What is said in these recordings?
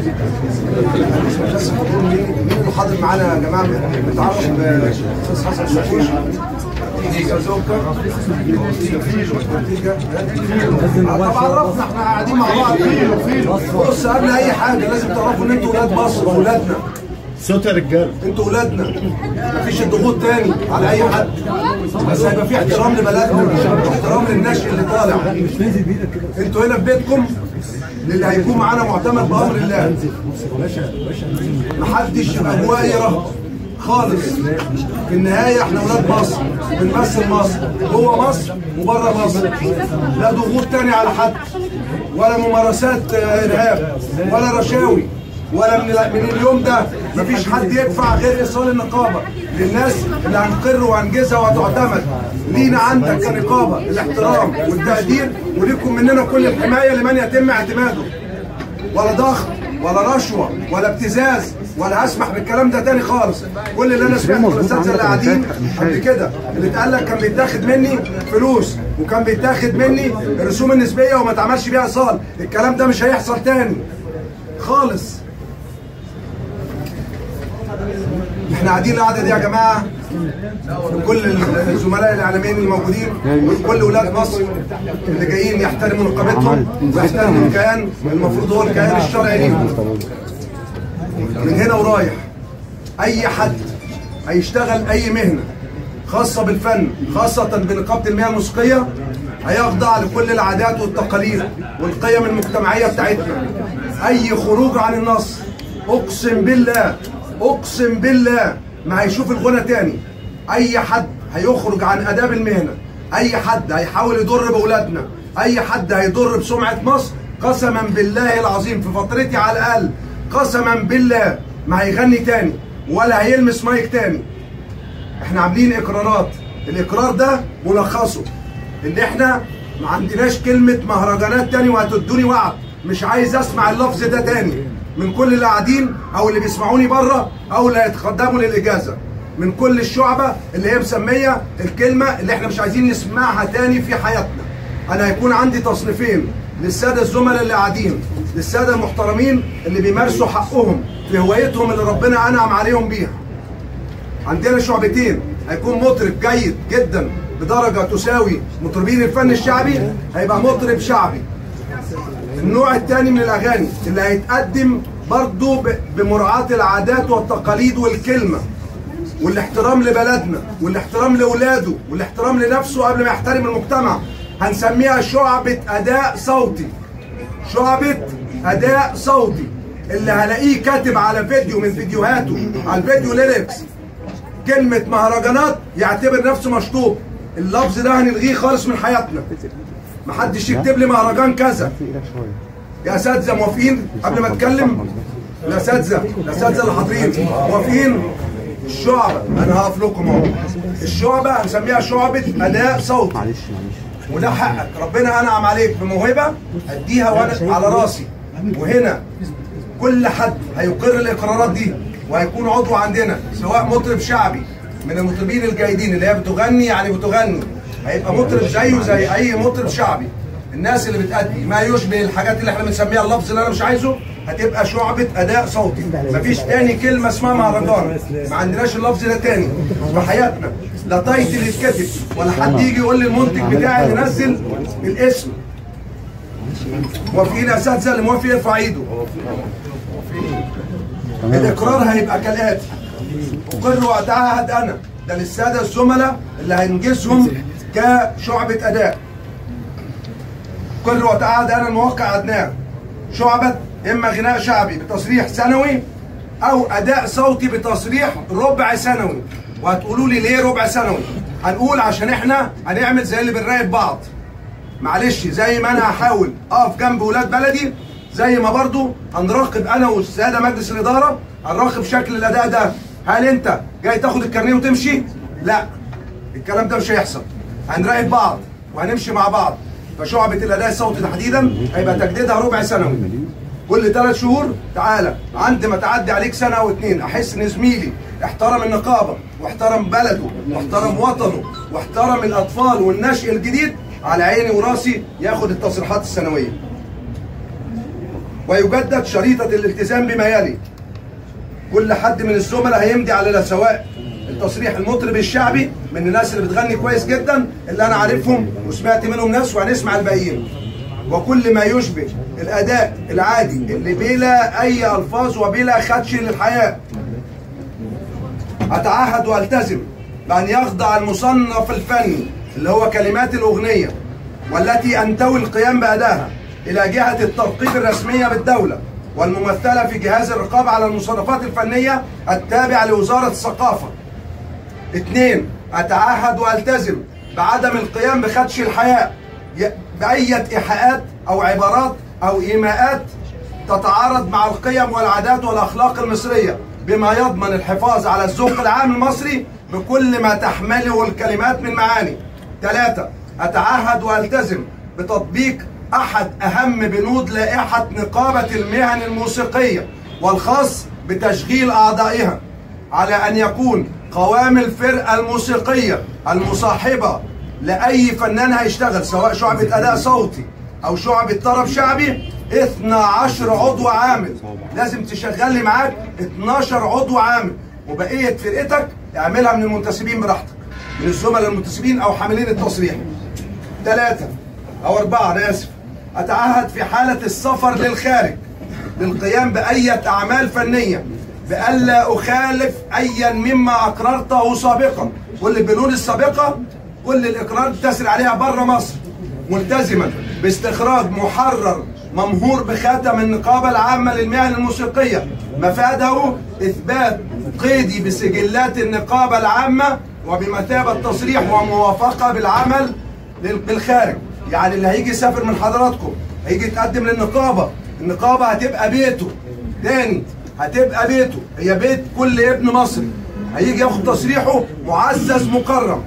بس مين مين اللي حاضر معانا يا جماعه متعرف باستاذ حسن شاكوش استاذ اوكا طب عرفنا احنا قاعدين مع بعض بص قبل اي حاجه لازم تعرفوا ان انتوا ولاد مصر واولادنا صوت يا رجاله انتوا ولادنا مفيش الضغوط تاني على اي حد بس هيبقى في احترام لبلدنا احترام للنشء اللي طالع انتوا هنا في بيتكم اللي هيكون معانا معتمد بامر الله محدش يبقى جواه اي رهبه خالص في النهايه احنا ولاد مصر بنمثل مصر جوه مصر وبره مصر لا ضغوط تاني على حد ولا ممارسات آه، ارهاب ولا رشاوي ولا من من اليوم ده مفيش حد يدفع غير ايصال النقابه للناس اللي هنقر وهنجزها وهتعتمد لينا عندك كنقابه الاحترام والتقدير وليكم مننا كل الحمايه لمن يتم اعتماده ولا ضغط ولا رشوه ولا ابتزاز ولا هسمح بالكلام ده تاني خالص كل اللي انا سمعته من الاساتذه اللي قاعدين قبل كده اللي اتقال لك كان بيتاخد مني فلوس وكان بيتاخد مني الرسوم النسبيه وما اتعملش بيها ايصال الكلام ده مش هيحصل تاني خالص احنا قاعدين القعده دي يا جماعه كل الزملاء الاعلاميين الموجودين كل اولاد مصر اللي جايين يحترموا نقابتهم ويحترموا الكيان المفروض هو الكيان الشرعي ليهم من هنا ورايح اي حد هيشتغل اي مهنه خاصه بالفن خاصه بنقابه المياه الموسيقيه هيخضع لكل العادات والتقاليد والقيم المجتمعيه بتاعتنا اي خروج عن النص اقسم بالله اقسم بالله ما هيشوف الغنى تاني اي حد هيخرج عن اداب المهنه اي حد هيحاول يضر باولادنا اي حد هيضر بسمعه مصر قسما بالله العظيم في فترتي على الاقل قسما بالله ما هيغني تاني ولا هيلمس مايك تاني احنا عاملين اقرارات الاقرار ده ملخصه ان احنا ما عندناش كلمه مهرجانات تاني وهتدوني وعد مش عايز اسمع اللفظ ده تاني من كل اللي قاعدين او اللي بيسمعوني بره او اللي هيتقدموا للاجازه من كل الشعبه اللي هي مسميه الكلمه اللي احنا مش عايزين نسمعها تاني في حياتنا انا هيكون عندي تصنيفين للساده الزملاء اللي قاعدين للساده المحترمين اللي بيمارسوا حقهم في هوايتهم اللي ربنا انعم عليهم بيها عندنا شعبتين هيكون مطرب جيد جدا بدرجه تساوي مطربين الفن الشعبي هيبقى مطرب شعبي النوع الثاني من الاغاني اللي هيتقدم برضه ب- بمراعاه العادات والتقاليد والكلمه والاحترام لبلدنا والاحترام لاولاده والاحترام لنفسه قبل ما يحترم المجتمع هنسميها شعبة أداء صوتي شعبة أداء صوتي اللي هلاقيه كاتب على فيديو من فيديوهاته على الفيديو ليركس كلمة مهرجانات يعتبر نفسه مشطوب اللفظ ده هنلغيه خالص من حياتنا محدش يكتب لي مهرجان كذا يا اساتذه موافقين قبل ما اتكلم الاساتذه الاساتذه اللي حاضرين موافقين الشعبه انا هقف لكم اهو الشعبه هنسميها شعبه اداء صوتي وده حقك ربنا انعم عليك بموهبه اديها وانا على راسي وهنا كل حد هيقر الاقرارات دي وهيكون عضو عندنا سواء مطرب شعبي من المطربين الجيدين اللي هي بتغني يعني بتغني هيبقى مطرب زيه زي اي مطرب شعبي الناس اللي بتأدي ما يشبه الحاجات اللي احنا بنسميها اللفظ اللي انا مش عايزه هتبقى شعبة أداء صوتي مفيش تاني كلمة اسمها مهرجان ما عندناش اللفظ ده تاني في حياتنا لا تايتل يتكتب ولا حد يجي يقول لي المنتج بتاعي اللي نزل الاسم موافقين يا اساتذه اللي موافق يرفع ايده الاقرار هيبقى كالاتي اقر واتعهد انا ده للساده الزملاء اللي هنجزهم كشعبه اداء اقر واتعهد انا الموقع عدنان شعبه اما غناء شعبي بتصريح سنوي او اداء صوتي بتصريح ربع سنوي وهتقولوا لي ليه ربع سنوي هنقول عشان احنا هنعمل زي اللي بنراقب بعض معلش زي ما انا هحاول اقف جنب ولاد بلدي زي ما برضو هنراقب انا والساده مجلس الاداره هنراقب شكل الاداء ده هل انت جاي تاخد الكارنيه وتمشي؟ لا الكلام ده مش هيحصل هنراقب بعض وهنمشي مع بعض فشعبة الأداء الصوتي تحديدا هيبقى تجديدها ربع سنوي كل ثلاث شهور تعالى عند ما تعدي عليك سنة أو اتنين أحس إن زميلي احترم النقابة واحترم بلده واحترم وطنه واحترم الأطفال والنشء الجديد على عيني وراسي ياخد التصريحات السنوية ويجدد شريطة الالتزام بما يلي كل حد من الزملاء هيمضي على سواء التصريح المطرب الشعبي من الناس اللي بتغني كويس جدا اللي انا عارفهم وسمعت منهم ناس وهنسمع الباقيين وكل ما يشبه الاداء العادي اللي بلا اي الفاظ وبلا خدش للحياه اتعهد والتزم بان يخضع المصنف الفني اللي هو كلمات الاغنيه والتي انتوي القيام بادائها الى جهه الترقيب الرسميه بالدوله والممثله في جهاز الرقابه على المصنفات الفنيه التابع لوزاره الثقافه. اثنين اتعهد والتزم بعدم القيام بخدش الحياء بأية إيحاءات أو عبارات أو إيماءات تتعارض مع القيم والعادات والأخلاق المصرية بما يضمن الحفاظ على الذوق العام المصري بكل ما تحمله الكلمات من معاني. ثلاثة أتعهد والتزم بتطبيق أحد أهم بنود لائحة نقابة المهن الموسيقية والخاص بتشغيل أعضائها على أن يكون قوام الفرقة الموسيقية المصاحبة لأي فنان هيشتغل سواء شعبة أداء صوتي أو شعبة طرب شعبي 12 عضو عامل لازم تشغل لي معاك 12 عضو عامل وبقية فرقتك اعملها من المنتسبين براحتك من الزملاء المنتسبين أو حاملين التصريح ثلاثة أو أربعة أنا آسف أتعهد في حالة السفر للخارج للقيام بأية أعمال فنية بألا أخالف أيا مما أقررته سابقا كل البنود السابقة كل الإقرار تسري عليها بره مصر ملتزما باستخراج محرر ممهور بخاتم النقابة العامة للمهن الموسيقية مفاده إثبات قيدي بسجلات النقابة العامة وبمثابة تصريح وموافقة بالعمل بالخارج يعني اللي هيجي يسافر من حضراتكم هيجي يتقدم للنقابة النقابة هتبقى بيته تاني هتبقى بيته هي بيت كل ابن مصري هيجي ياخد تصريحه معزز مكرم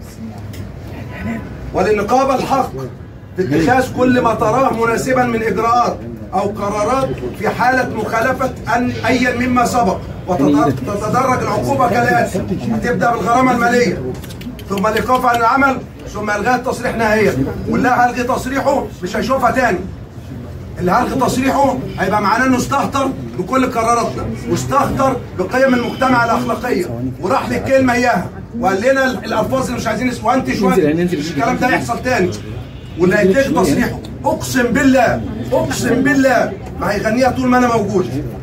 وللنقابة الحق في اتخاذ كل ما تراه مناسبا من إجراءات أو قرارات في حالة مخالفة أن أيا مما سبق وتتدرج العقوبة كالآتي هتبدأ بالغرامة المالية ثم الإيقاف عن العمل ثم إلغاء التصريح نهائيا واللي هلغي تصريحه مش هيشوفها تاني اللي هلغي تصريحه هيبقى معناه انه استهتر بكل قراراتنا واستهتر بقيم المجتمع الاخلاقيه وراح للكلمه اياها وقال لنا الالفاظ اللي مش عايزين نسمعها انت شويه الكلام ده يحصل تاني واللي هيتلغي تصريحه اقسم بالله اقسم بالله ما هيغنيها طول ما انا موجود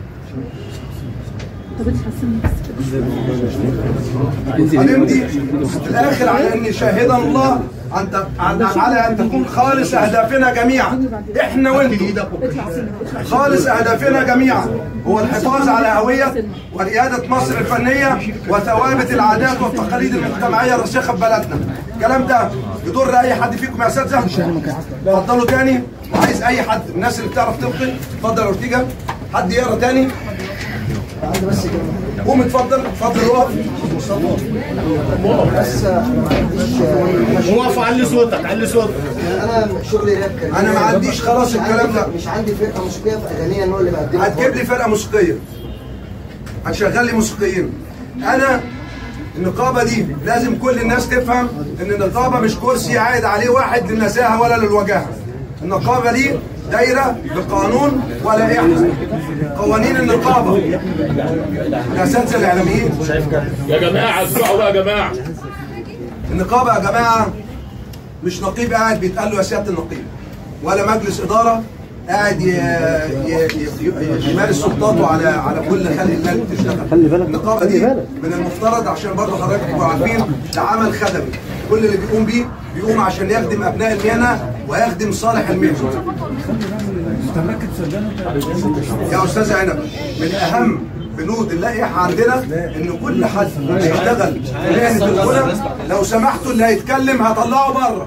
هنمضي في الاخر على ان شاهدا الله أن على ان تكون خالص اهدافنا جميعا احنا وانتم خالص اهدافنا جميعا هو الحفاظ على هويه ورياده مصر الفنيه وثوابت العادات والتقاليد المجتمعيه الراسخه في بلدنا الكلام ده يضر اي حد فيكم يا اساتذه اتفضلوا تاني وعايز اي حد الناس اللي بتعرف تلقي اتفضل يا اورتيجا حد يقرا تاني بس قوم اتفضل اتفضل اقف بس وقف علي صوتك علي صوتك انا شغلي راب كان انا ما عنديش خلاص الكلام ده مش عندي فرقه موسيقيه في اغانيه هو اللي بقدمها هتجيب لي فرقه موسيقيه هتشغل لي موسيقيين انا النقابه دي لازم كل الناس تفهم ان النقابه مش كرسي عايد عليه واحد للنزاهه ولا للوجاهه النقابه دي دايره بقانون ولائحه قوانين النقابه الاساتذه الاعلاميين يا جماعه اسمعوا بقى يا جماعه النقابه يا جماعه مش نقيب قاعد بيتقال له يا سياده النقيب ولا مجلس اداره قاعد ي- ي- ي- يمارس سلطاته على على كل خلق الله اللي بتشتغل خلي بالك. النقابه دي خلي بالك. من المفترض عشان برضه حضرتك تبقوا عارفين ده عمل خدمي كل اللي بيقوم بيه بيقوم عشان يخدم ابناء المهنه ويخدم صالح المهنه يا استاذ عنب من اهم بنود اللائحه عندنا ان كل حد هيشتغل في مهنه الغنى لو سمحتوا اللي هيتكلم هطلعه بره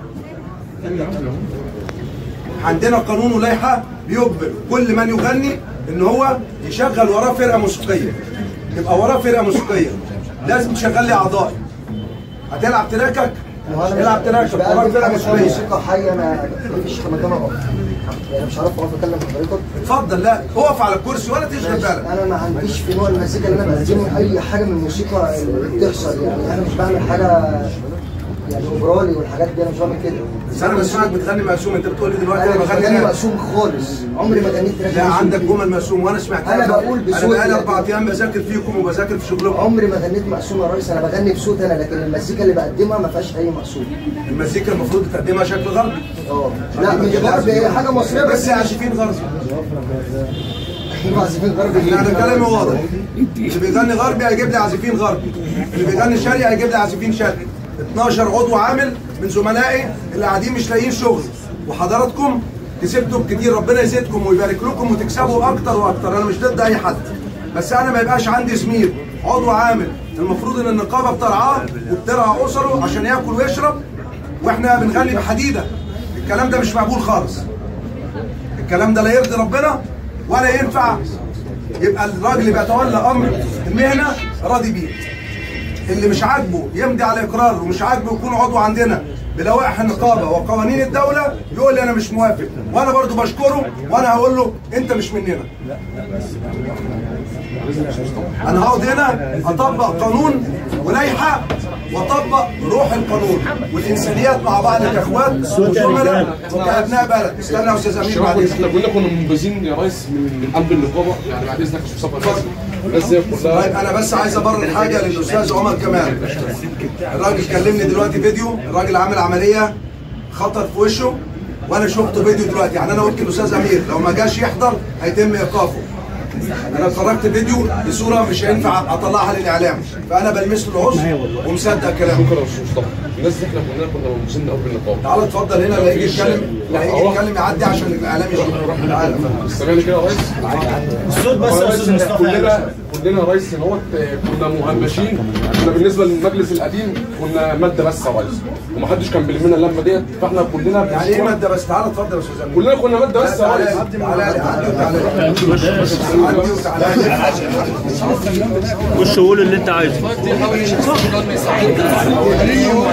عندنا قانون ولائحه بيجبر كل من يغني ان هو يشغل وراه فرقه موسيقيه يبقى وراه فرقه موسيقيه لازم تشغل لي اعضائي هتلعب تراكك العب تراكك وراك فرقه موسيقيه موسيقى حيه انا مفيش مكان اقف يعني مش عارف اقف اتكلم حضرتك اتفضل لا اقف على الكرسي ولا تشغل بالك انا ما عنديش في نوع المزيكا اللي انا بقدمه اي حاجه من الموسيقى اللي بتحصل يعني انا مش بعمل حاجه يعني اوبرالي والحاجات دي انا مش بعمل كده بس انا بسمعك بتغني مقسوم انت بتقول لي دلوقتي انا انا مش بغني بغني راب. مقسوم خالص عمري ما غنيت تراك لا مقسوم. عندك جمل مقسوم وانا سمعتها أنا بقول انا بصوتي بقالي لكن- اربع ايام بذاكر فيكم وبذاكر في شغلكم عمري ما غنيت مقسوم يا ريس انا بغني بصوت انا لكن المزيكا اللي بقدمها ما فيهاش اي مقسوم المزيكا المفروض تقدمها شكل غربي اه لا مش غربي هي حاجه مصريه بس بس عازفين غربي عازفين غربي لا انا كلامي واضح اللي بيغني غربي هيجيب لي عازفين غربي اللي بيغني شرقي هيجيب لي عازفين شرقي 12 عضو عامل من زملائي اللي قاعدين مش لاقيين شغل وحضراتكم كسبتوا كتير ربنا يزيدكم ويبارك لكم وتكسبوا اكتر واكتر انا مش ضد اي حد بس انا ما يبقاش عندي زميل عضو عامل المفروض ان النقابه بترعاه وبترعى اسره عشان ياكل ويشرب واحنا بنغني بحديده الكلام ده مش مقبول خالص الكلام ده لا يرضي ربنا ولا ينفع يبقى الراجل اللي بيتولى امر المهنه راضي بيه اللي مش عاجبه يمضي على اقرار ومش عاجبه يكون عضو عندنا بلوائح النقابه وقوانين الدوله يقول لي انا مش موافق وانا برضو بشكره وانا هقول له انت مش مننا انا هقعد هنا اطبق قانون ولائحه واطبق روح القانون والانسانيات مع بعض كاخوات وزملاء وكابناء بلد استنى يا استاذ امير بعد شباب اذنك احنا كلنا كنا منبذين يا ريس من من قلب النقابه يعني بعد اذنك يا استاذ مصطفى الناس دي كلها طيب انا بس عايز ابرر حاجه للاستاذ عمر كمال الراجل كلمني دلوقتي فيديو الراجل عامل عمليه خطر في وشه وانا شفت فيديو دلوقتي يعني انا قلت للاستاذ امير لو ما جاش يحضر هيتم ايقافه انا اتفرجت فيديو بصوره مش هينفع اطلعها للاعلام فانا بلمس له العذر ومصدق كلامه شكرا يا استاذ مصطفى الناس دي احنا كلنا كنا منبذين من قلب النقابه تعال اتفضل هنا اللي هيجي يتكلم اللي هيجي يتكلم يعدي عشان الاعلام يشوف تعال يا فندم. سامعني كده يا ريس الصوت بس يا استاذ مصطفى كلنا كلنا يا ريس هو كنا مهمشين احنا بالنسبه للمجلس القديم كنا ماده بس يا ريس ومحدش كان بيلمنا اللمه ديت فاحنا كلنا يعني ايه ماده بس تعال اتفضل يا استاذ امير كلنا كنا ماده بس يا تعالى ريس لي تعالى لي عدي وتعالى لي عدي وتعالى لي خش قول اللي انت عايزه اليوم